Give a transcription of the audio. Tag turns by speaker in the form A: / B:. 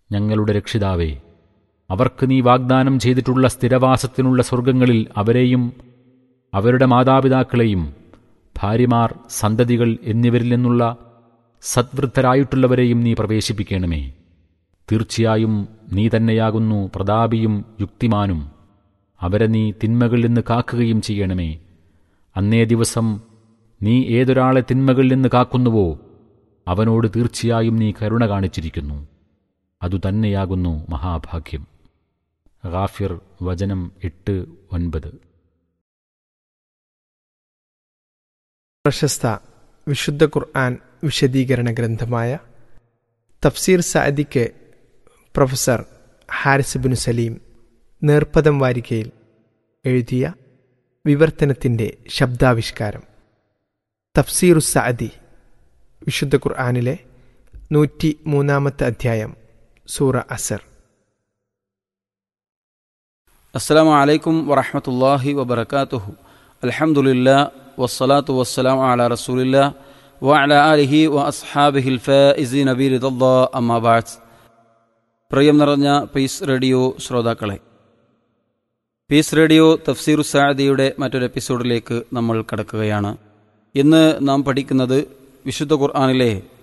A: ഞങ്ങളുടെ രക്ഷിതാവേ അവർക്ക് നീ വാഗ്ദാനം ചെയ്തിട്ടുള്ള സ്ഥിരവാസത്തിനുള്ള സ്വർഗങ്ങളിൽ അവരെയും അവരുടെ മാതാപിതാക്കളെയും ഭാര്യമാർ സന്തതികൾ എന്നിവരിൽ നിന്നുള്ള സദ്വൃദ്ധരായിട്ടുള്ളവരെയും നീ പ്രവേശിപ്പിക്കണമേ തീർച്ചയായും നീ തന്നെയാകുന്നു പ്രതാപിയും യുക്തിമാനും അവരെ നീ തിന്മകളിൽ നിന്ന് കാക്കുകയും ചെയ്യണമേ അന്നേ ദിവസം നീ ഏതൊരാളെ തിന്മകളിൽ നിന്ന് കാക്കുന്നുവോ അവനോട് തീർച്ചയായും നീ കരുണ കാണിച്ചിരിക്കുന്നു അതുതന്നെയാകുന്നു മഹാഭാഗ്യം ഗാഫിർ വചനം എട്ട് ഒൻപത്
B: പ്രശസ്ത വിശുദ്ധ ഖുർആൻ വിശദീകരണ ഗ്രന്ഥമായ തഫ്സീർ സഅദിക്ക് പ്രൊഫസർ ഹാരിസ് ബിൻ സലീം നേർപ്പദം വാരികയിൽ എഴുതിയ വിവർത്തനത്തിൻ്റെ ശബ്ദാവിഷ്കാരം തഫ്സീറു സഅദി വിശുദ്ധ ഖുർആനിലെ നൂറ്റി മൂന്നാമത്തെ അധ്യായം സൂറ അസർ
C: അസ്സാം വലൈക്കും വറഹമത്തല്ലാഹി വബർക്കാത്തുഹു അലഹമുല്ലാ വസ്സലാത്തു വസ്സലാം അല റസൂലില്ല വഅല ആലിഹി വ അസ്ഹാബിഹിൽ ഫൈസി നബീർ അമ്മാബാസ് പ്രിയം നിറഞ്ഞ പീസ് റേഡിയോ ശ്രോതാക്കളെ പീസ് റേഡിയോ തഫ്സീറു സാദിയുടെ മറ്റൊരു എപ്പിസോഡിലേക്ക് നമ്മൾ കടക്കുകയാണ് ഇന്ന് നാം പഠിക്കുന്നത് വിശുദ്ധ ഖുർആാനിലെ